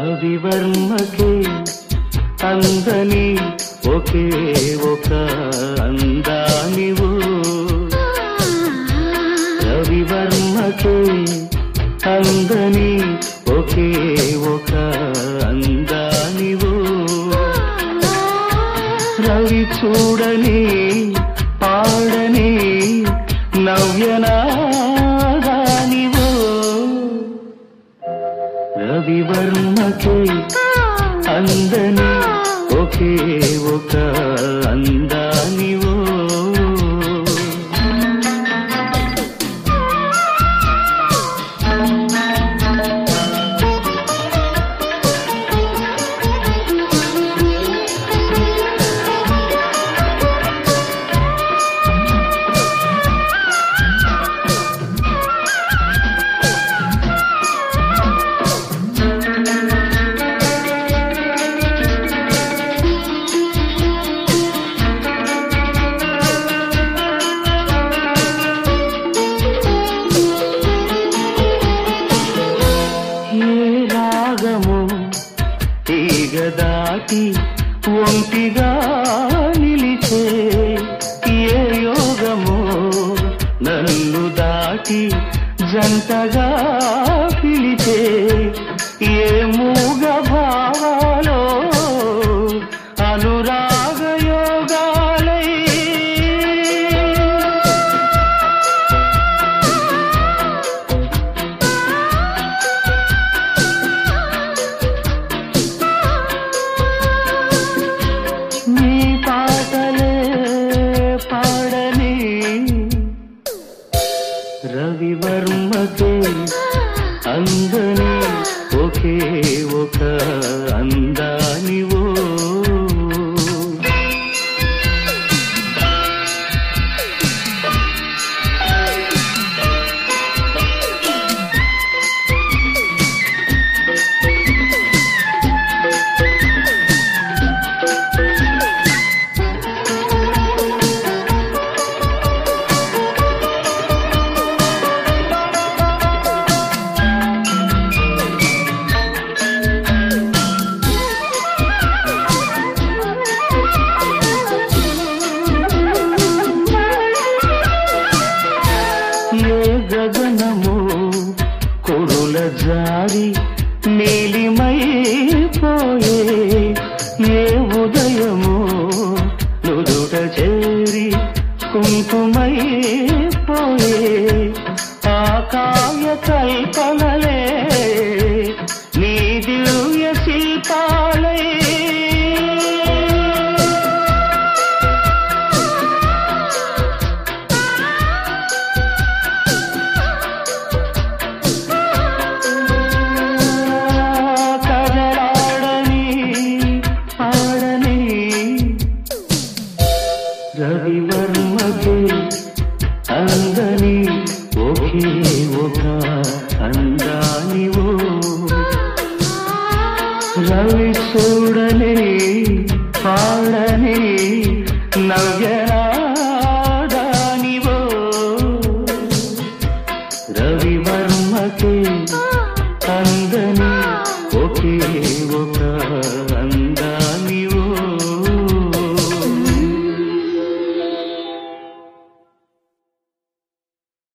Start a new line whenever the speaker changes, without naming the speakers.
రవివర్మకే అందని ఒకే ఒక అందానివు రవివర్మకే అందని ఒకే ఒక అందానివు రవి చూడని పాడని నవ్యనాదానివో రవివర్మకే అందని ఒకే ఒక అందానివో ఏ రాగము తీగ దాటి ఒంటిగా నిలిచే ఏ యోగము నన్ను దాటి జంటగా పిలిచే ఏ మూగ భావాలో అనురాగ యోగాలై నీ పాటలే పాడని రవివర్మకే అందని ఒకే ఒక అందానివో ఏ గగనము కొరుల జారి నీలిమైపోయే ఏ ఉదయము నుదుట చేరి కుంకుమైపోయే ఆకాయ కల్పనలే నీ దివ్య శిల్పాలే కదలాడని ఆడని రవివర్మకే అందని ఒకే ఒక అందానివో రవి చూడని పాడని నవ్యనాదానివో రవివర్మకే